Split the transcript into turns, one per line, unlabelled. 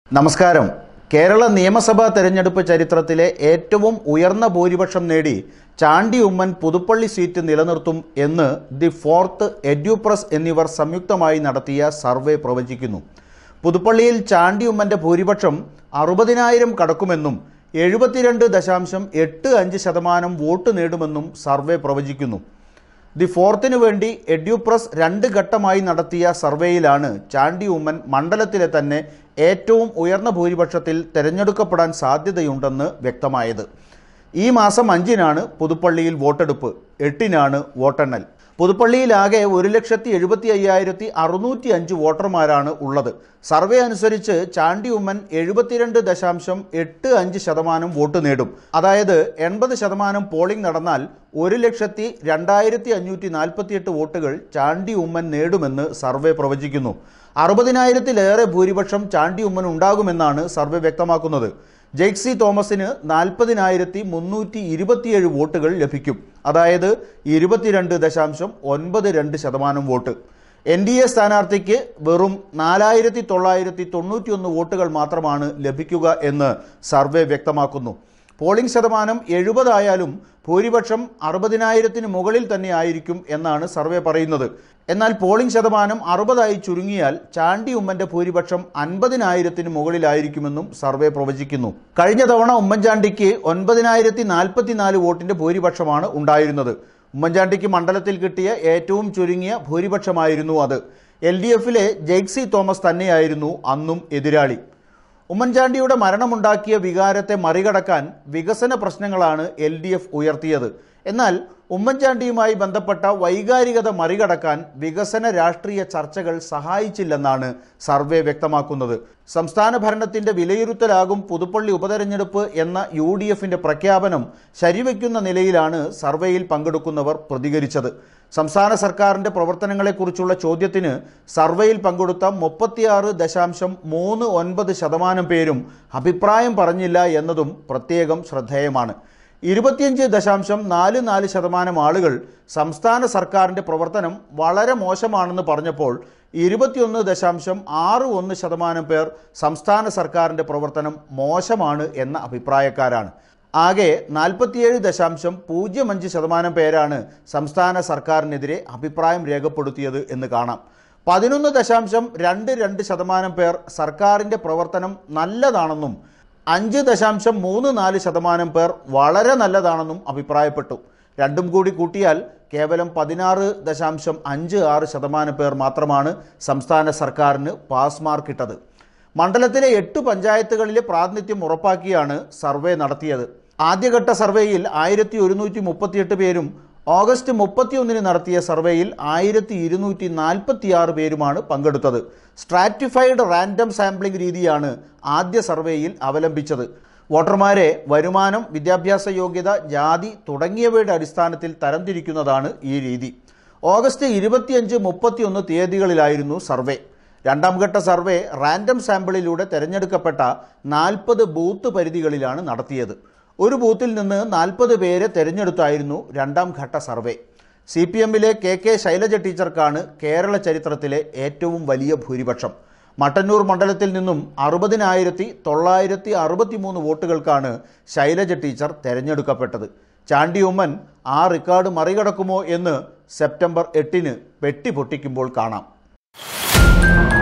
നമസ്കാരം കേരള നിയമസഭാ തെരഞ്ഞെടുപ്പ് ചരിത്രത്തിലെ ഏറ്റവും ഉയർന്ന ഭൂരിപക്ഷം നേടി ചാണ്ടി ഉമ്മൻ പുതുപ്പള്ളി സീറ്റ് നിലനിർത്തും എന്ന് ദി ഫോർത്ത് എഡ്യൂപ്രസ് എന്നിവർ സംയുക്തമായി നടത്തിയ സർവേ പ്രവചിക്കുന്നു പുതുപ്പള്ളിയിൽ ചാണ്ടി ഉമ്മന്റെ ഭൂരിപക്ഷം അറുപതിനായിരം കടക്കുമെന്നും എഴുപത്തിരണ്ട് ദശാംശം എട്ട് അഞ്ച് ശതമാനം വോട്ട് നേടുമെന്നും സർവേ പ്രവചിക്കുന്നു ദി ഫോർത്തിനു വേണ്ടി എഡ്യൂപ്രസ് രണ്ട് ഘട്ടമായി നടത്തിയ സർവേയിലാണ് ചാണ്ടി ഉമ്മൻ മണ്ഡലത്തിലെ തന്നെ ഏറ്റവും ഉയർന്ന ഭൂരിപക്ഷത്തിൽ തെരഞ്ഞെടുക്കപ്പെടാൻ സാധ്യതയുണ്ടെന്ന് വ്യക്തമായത് ഈ മാസം അഞ്ചിനാണ് പുതുപ്പള്ളിയിൽ വോട്ടെടുപ്പ് എട്ടിനാണ് വോട്ടെണ്ണൽ പുതുപ്പള്ളിയിലാകെ ഒരു ലക്ഷത്തി എഴുപത്തി അയ്യായിരത്തി അറുന്നൂറ്റി അഞ്ച് വോട്ടർമാരാണ് ഉള്ളത് സർവേ അനുസരിച്ച് ചാണ്ടി ഉമ്മൻ എഴുപത്തിരണ്ട് ദശാംശം എട്ട് അഞ്ച് ശതമാനം വോട്ട് നേടും അതായത് എൺപത് ശതമാനം പോളിംഗ് നടന്നാൽ ഒരു ലക്ഷത്തി രണ്ടായിരത്തി അഞ്ഞൂറ്റി നാൽപ്പത്തിയെട്ട് വോട്ടുകൾ ചാണ്ടി ഉമ്മൻ നേടുമെന്ന് സർവേ പ്രവചിക്കുന്നു അറുപതിനായിരത്തിലേറെ ഭൂരിപക്ഷം ചാണ്ടി ഉമ്മൻ ഉണ്ടാകുമെന്നാണ് സർവേ വ്യക്തമാക്കുന്നത് ജെയ്ക്സി തോമസിന് നാൽപ്പതിനായിരത്തി മുന്നൂറ്റി ഇരുപത്തിയേഴ് വോട്ടുകൾ ലഭിക്കും അതായത് ഇരുപത്തിരണ്ട് ദശാംശം ഒൻപത് രണ്ട് ശതമാനം വോട്ട് എൻ ഡി എ സ്ഥാനാർത്ഥിക്ക് വെറും നാലായിരത്തി തൊള്ളായിരത്തി തൊണ്ണൂറ്റിയൊന്ന് വോട്ടുകൾ മാത്രമാണ് ലഭിക്കുക എന്ന് സർവേ വ്യക്തമാക്കുന്നു പോളിംഗ് ശതമാനം എഴുപതായാലും ഭൂരിപക്ഷം അറുപതിനായിരത്തിന് മുകളിൽ തന്നെ ആയിരിക്കും എന്നാണ് സർവേ പറയുന്നത് എന്നാൽ പോളിംഗ് ശതമാനം അറുപതായി ചുരുങ്ങിയാൽ ചാണ്ടി ഉമ്മന്റെ ഭൂരിപക്ഷം അൻപതിനായിരത്തിന് മുകളിലായിരിക്കുമെന്നും സർവേ പ്രവചിക്കുന്നു കഴിഞ്ഞ തവണ ഉമ്മൻചാണ്ടിക്ക് ഒൻപതിനായിരത്തി നാൽപ്പത്തിനാല് വോട്ടിന്റെ ഭൂരിപക്ഷമാണ് ഉണ്ടായിരുന്നത് ഉമ്മൻചാണ്ടിക്ക് മണ്ഡലത്തിൽ കിട്ടിയ ഏറ്റവും ചുരുങ്ങിയ ഭൂരിപക്ഷമായിരുന്നു അത് എൽ ഡി എഫിലെ ജെയ്ക്സി തോമസ് തന്നെയായിരുന്നു അന്നും എതിരാളി ഉമ്മൻചാണ്ടിയുടെ മരണമുണ്ടാക്കിയ വികാരത്തെ മറികടക്കാൻ വികസന പ്രശ്നങ്ങളാണ് എൽ ഡി എഫ് ഉയർത്തിയത് എന്നാൽ ഉമ്മൻചാണ്ടിയുമായി ബന്ധപ്പെട്ട വൈകാരികത മറികടക്കാൻ വികസന രാഷ്ട്രീയ ചർച്ചകൾ സഹായിച്ചില്ലെന്നാണ് സർവേ വ്യക്തമാക്കുന്നത് സംസ്ഥാന ഭരണത്തിന്റെ വിലയിരുത്തലാകും പുതുപ്പള്ളി ഉപതെരഞ്ഞെടുപ്പ് എന്ന യു ഡി എഫിന്റെ പ്രഖ്യാപനം ശരിവെക്കുന്ന നിലയിലാണ് സർവേയിൽ പങ്കെടുക്കുന്നവർ പ്രതികരിച്ചത് സംസ്ഥാന സർക്കാരിന്റെ പ്രവർത്തനങ്ങളെക്കുറിച്ചുള്ള ചോദ്യത്തിന് സർവേയിൽ പങ്കെടുത്ത മുപ്പത്തിയാറ് ദശാംശം മൂന്ന് ഒൻപത് ശതമാനം പേരും അഭിപ്രായം പറഞ്ഞില്ല എന്നതും പ്രത്യേകം ശ്രദ്ധേയമാണ് ഇരുപത്തിയഞ്ച് ദശാംശം നാല് നാല് ശതമാനം ആളുകൾ സംസ്ഥാന സർക്കാരിൻ്റെ പ്രവർത്തനം വളരെ മോശമാണെന്ന് പറഞ്ഞപ്പോൾ ഇരുപത്തിയൊന്ന് ദശാംശം ആറ് ഒന്ന് ശതമാനം പേർ സംസ്ഥാന സർക്കാരിൻ്റെ പ്രവർത്തനം മോശമാണ് എന്ന അഭിപ്രായക്കാരാണ് ആകെ നാൽപ്പത്തിയേഴ് ദശാംശം പൂജ്യം അഞ്ച് ശതമാനം പേരാണ് സംസ്ഥാന സർക്കാരിനെതിരെ അഭിപ്രായം രേഖപ്പെടുത്തിയത് എന്ന് കാണാം പതിനൊന്ന് ദശാംശം രണ്ട് രണ്ട് ശതമാനം പേർ സർക്കാരിൻ്റെ പ്രവർത്തനം നല്ലതാണെന്നും അഞ്ച് ദശാംശം മൂന്ന് നാല് ശതമാനം പേർ വളരെ നല്ലതാണെന്നും അഭിപ്രായപ്പെട്ടു രണ്ടും കൂടി കൂട്ടിയാൽ കേവലം പതിനാറ് ദശാംശം അഞ്ച് ആറ് ശതമാനം പേർ മാത്രമാണ് സംസ്ഥാന സർക്കാരിന് പാസ് മാർക്ക് ഇട്ടത് മണ്ഡലത്തിലെ എട്ട് പഞ്ചായത്തുകളിലെ പ്രാതിനിധ്യം ഉറപ്പാക്കിയാണ് സർവേ നടത്തിയത് ആദ്യഘട്ട സർവേയിൽ ആയിരത്തി ഒരുന്നൂറ്റി മുപ്പത്തിയെട്ട് പേരും ഓഗസ്റ്റ് മുപ്പത്തിയൊന്നിന് നടത്തിയ സർവേയിൽ ആയിരത്തി ഇരുന്നൂറ്റി നാൽപ്പത്തിയാറ് പേരുമാണ് പങ്കെടുത്തത് സ്ട്രാറ്റിഫൈഡ് റാൻഡം സാമ്പിളിംഗ് രീതിയാണ് ആദ്യ സർവേയിൽ അവലംബിച്ചത് വോട്ടർമാരെ വരുമാനം വിദ്യാഭ്യാസ യോഗ്യത ജാതി തുടങ്ങിയവയുടെ അടിസ്ഥാനത്തിൽ തരംതിരിക്കുന്നതാണ് ഈ രീതി ഓഗസ്റ്റ് ഇരുപത്തിയഞ്ച് മുപ്പത്തിയൊന്ന് തീയതികളിലായിരുന്നു സർവേ രണ്ടാം ഘട്ട സർവേ റാൻഡം സാമ്പിളിലൂടെ തിരഞ്ഞെടുക്കപ്പെട്ട നാൽപ്പത് ബൂത്ത് പരിധികളിലാണ് നടത്തിയത് ഒരു ബൂത്തിൽ നിന്ന് നാൽപ്പത് പേരെ തിരഞ്ഞെടുത്തായിരുന്നു രണ്ടാം ഘട്ട സർവേ സി പി എമ്മിലെ കെ കെ ശൈലജ ടീച്ചർക്കാണ് കേരള ചരിത്രത്തിലെ ഏറ്റവും വലിയ ഭൂരിപക്ഷം മട്ടന്നൂർ മണ്ഡലത്തിൽ നിന്നും അറുപതിനായിരത്തി തൊള്ളായിരത്തി അറുപത്തി മൂന്ന് വോട്ടുകൾക്കാണ് ശൈലജ ടീച്ചർ തെരഞ്ഞെടുക്കപ്പെട്ടത് ചാണ്ടി ഉമ്മൻ ആ റെക്കോർഡ് മറികടക്കുമോ എന്ന് സെപ്റ്റംബർ എട്ടിന് പെട്ടി പൊട്ടിക്കുമ്പോൾ കാണാം